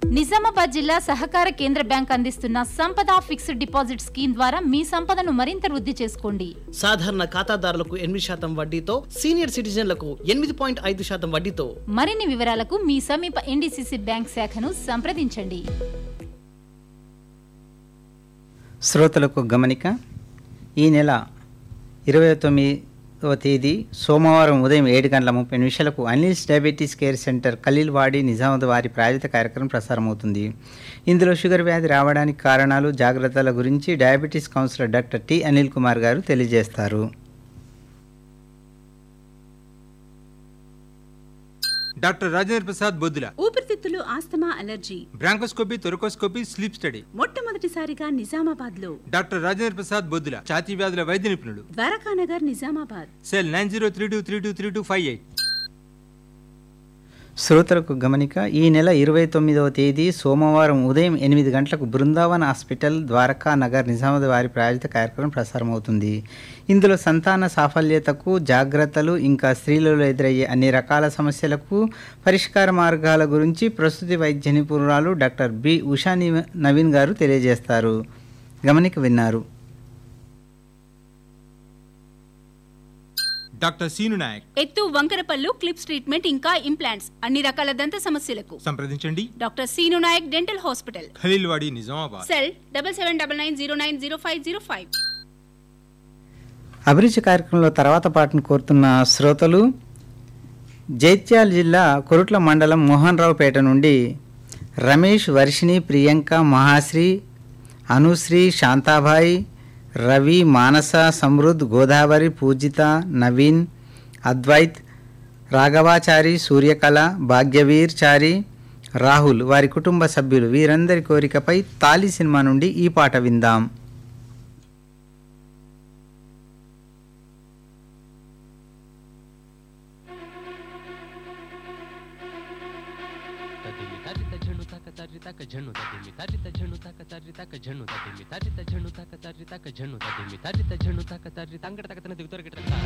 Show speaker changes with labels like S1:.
S1: నిజామాబాద్ జిల్లా సహకార కేంద్ర బ్యాంక్ అందిస్తున్న సంపద ఫిక్స్డ్ డిపాజిట్ స్కీమ్ ద్వారా మీ సంపదను మరింత వృద్ధి చేసుకోండి
S2: సాధారణ ఖాతాదారులకు ఎనిమిది శాతం వడ్డీతో సీనియర్ సిటిజన్లకు ఎనిమిది పాయింట్ ఐదు శాతం వడ్డీతో
S1: మరిన్ని వివరాలకు మీ సమీప ఎన్డీసీసీ బ్యాంక్ శాఖను సంప్రదించండి
S3: శ్రోతలకు గమనిక ఈ నెల ఇరవై తొమ్మిదవ తేదీ సోమవారం ఉదయం ఏడు గంటల ముప్పై నిమిషాలకు Anil's diabetes care centre Khaleelwadi Nizamabad వారి ప్రాయోజిత కార్యక్రమం ప్రసారమవుతుంది ఇందులో షుగర్ వ్యాధి రావడానికి కారణాలు జాగ్రత్తల గురించి diabetes counsellor doctor T Anil Kumar garu తెలియజేస్తారు
S4: డాక్టర్ రాజేంద్ర ప్రసాద్ బొద్దుల
S5: ఊపిరితిత్తులు asthma allergy
S4: bronchoscopy thoracoscopy sleep study
S5: మొట్టమొదటిసారిగా నిజామాబాద్ లో
S4: డాక్టర్ రాజేంద్ర ప్రసాద్ బొద్దుల ఛాతీ వ్యాధుల వైద్య నిపుణుడు
S5: Dwarakanagar Nizamabad
S4: cell nine zero three two three two three two five eight
S3: శ్రోతలకు గమనిక ఈ నెల ఇరవై తొమ్మిదవ తేదీ సోమవారం ఉదయం ఎనిమిది గంటలకు బృందావన్ హాస్పిటల్ ద్వారకా నగర్ నిజామాబాద్ వారి ప్రాయోజిత కార్యక్రమం ప్రసారమవుతుంది ఇందులో సంతాన సాఫల్యతకు జాగ్రత్తలు ఇంకా స్త్రీలలో ఎదురయ్యే అన్ని రకాల సమస్యలకు పరిష్కార మార్గాల గురించి ప్రస్తుతి వైద్య నిపుణురాలు డాక్టర్ బి ఉషా ని- నవీన్ గారు తెలియజేస్తారు గమనిక విన్నారు
S4: డాక్టర్ సీను నాయక్
S5: ఎత్తు వంకరపల్లు క్లిప్స్ ట్రీట్మెంట్ ఇంకా ఇంప్లాంట్స్ అన్ని రకాల దంత సమస్యలకు
S4: సంప్రదించండి
S5: doctor Seenu Naik dental hospital
S4: Khaleelwadi Nizamabad
S5: cell double seven double nine zero nine zero five zero five
S3: అభిరుచి కార్యక్రమంలో తర్వాత పాటను కోరుతున్న శ్రోతలు జైత్యాల జిల్లా కొరుట్ల మండలం మోహన్ రావుపేట నుండి రమేష్ వర్షిణి ప్రియాంక మహాశ్రీ అనుశ్రీ శాంతాబాయి రవి మానస సమృద్ గోదావరి పూజిత నవీన్ అద్వైత్ రాఘవాచారి సూర్యకళ భాగ్యవీర్ చారి రాహుల్ వారి కుటుంబ సభ్యులు వీరందరి కోరికపై తాలి సినిమా నుండి ఈ పాట విందాం
S6: తదిమి తరిత జను తక తరి తక జను తదిమి తరిత జను తక తరి తక జను తదిమి తరిత జను తక తరి తక జను తదిమి తరిత జను తక తరి తంగడ తక తన దిగుతర గిట